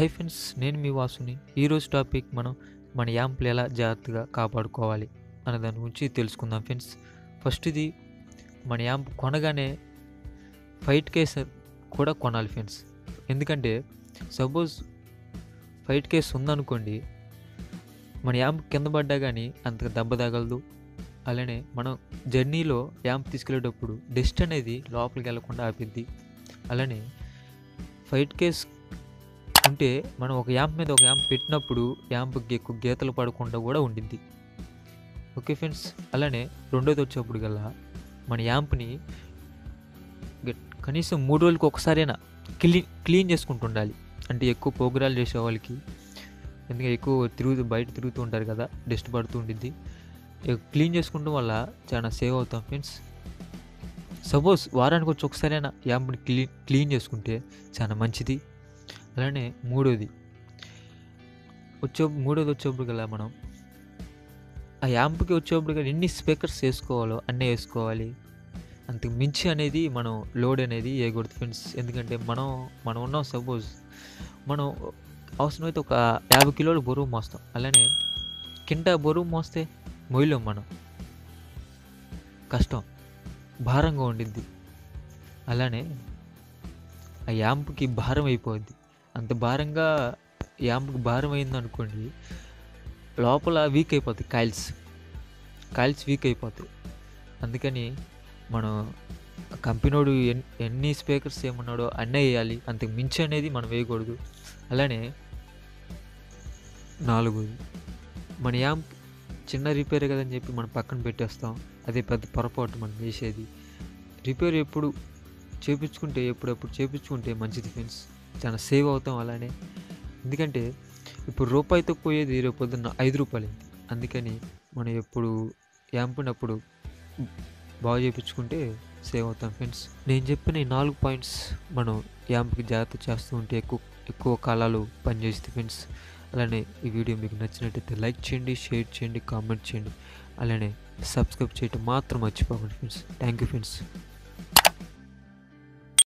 hi friends నేను మీ వాసుని ఈరోజు topic మనం మన యాంప్లు ఎలా జాగ్రత్తగా కాపాడుకోవాలి అనే దాని గురించి తెలుసుకుందాం ఫ్రెండ్స్ ఫస్ట్ ఇది మన యాంప్ కొనగానే ఫైట్ కేస్ కూడా కొనాలి ఫ్రెండ్స్ ఎందుకంటే సపోజ్ ఫైట్ కేస్ ఉందనుకోండి మన యాంప్ కింద పడ్డా కానీ అంతగా దెబ్బ తగలదు అలానే మనం జర్నీలో యాంప్ తీసుకెళ్ళేటప్పుడు డస్ట్ అనేది లోపలికి వెళ్లకుండా ఆపిద్ది అలానే ఫైట్ కేస్ ఉంటే మనం ఒక యాంప్ మీద ఒక యాంప్ పెట్టినప్పుడు యాంప్కి ఎక్కువ గీతలు పడకుండా కూడా ఉండిద్ది ఓకే ఫ్రెండ్స్ అలానే రెండోది వచ్చేప్పుడు గల్లా మన యాంప్ని గట్- కనీసం మూడు రోజులకి ఒకసారైనా క్లీన్ క్లీన్ చేసుకుంటూ ఉండాలి అంటే ఎక్కువ ప్రోగ్రాలు చేసే వాళ్ళకి ఎందుకంటే ఎక్కువ తిరుగుతూ బయట తిరుగుతూ ఉంటారు కదా డస్ట్ పడుతూ ఉండిద్ది ఇక క్లీన్ చేసుకుంటం వల్ల చాలా సేవ్ అవుతాం ఫ్రెండ్స్ సపోజ్ వారానికి వచ్చి ఒకసారైనా యాంప్ని క్లీన్ క్లీన్ చేసుకుంటే చాలా మంచిది అలానే మూడోది వచ్చే మూడోది వచ్చేప్పుడు కదా మనం ఆ యాంప్కి వచ్చేప్పుడు కదా ఎన్ని స్పీకర్స్ వేసుకోవాలో అన్నీ వేసుకోవాలి అంతకు మించి అనేది మనం లోడ్ అనేది వేయకూడదు ఫ్రెండ్స్ ఎందుకంటే మనం మనం ఉన్నాం సపోజ్ మనం అవసరమైతే ఒక యాభై కిలోలు బరువు మోస్తాం అలానే కింద బరువు మోస్తే మొయ్యలేం మనం కష్టం భారంగా ఉండిద్ది అలానే ఆ యాంప్కి భారం అయిపోద్ది అంత భారంగా యాంప్కి భారం అయింది అనుకోండి లోపల వీక్ అయిపోతాయి కాయిల్స్ కాయిల్స్ వీక్ అయిపోతాయి అందుకని మనం కంపెనీడు ఎన్ ఎన్ని స్పీకర్స్ ఏమన్నాడో అన్నీ వేయాలి అంతకు మించి అనేది మనం వేయకూడదు అలానే నాలుగోది మన యాంప్ చిన్న రిపేర్ కదని చెప్పి మనం పక్కన పెట్టేస్తాం అదే పెద్ద పొరపాటు మనం చేసేది రిపేర్ ఎప్పుడు చేపించుకుంటే ఎప్పుడెప్పుడు చేపించుకుంటే మంచిది ఫ్రెండ్స్ చాలా సేవ్ అవుతాం అలానే ఎందుకంటే ఇప్పుడు రూపాయితో పోయేది రేపు పొద్దున్న ఐదు రూపాయలు అయింది అందుకని మనం ఎప్పుడు యాంపునప్పుడు బాగు చేయించుకుంటే సేవ్ అవుతాం ఫ్రెండ్స్ నేను చెప్పిన ఈ నాలుగు పాయింట్స్ మనం యాంప్కి జాగ్రత్త చేస్తూ ఉంటే ఎక్కువ ఎక్కువ కాలాలు పనిచేస్తుంది ఫ్రెండ్స్ అలానే ఈ వీడియో మీకు నచ్చినట్టయితే లైక్ చేయండి షేర్ చేయండి కామెంట్ చేయండి అలానే సబ్స్క్రైబ్ చేయటం మాత్రం మర్చిపోకండి ఫ్రెండ్స్ థ్యాంక్ యూ ఫ్రెండ్స్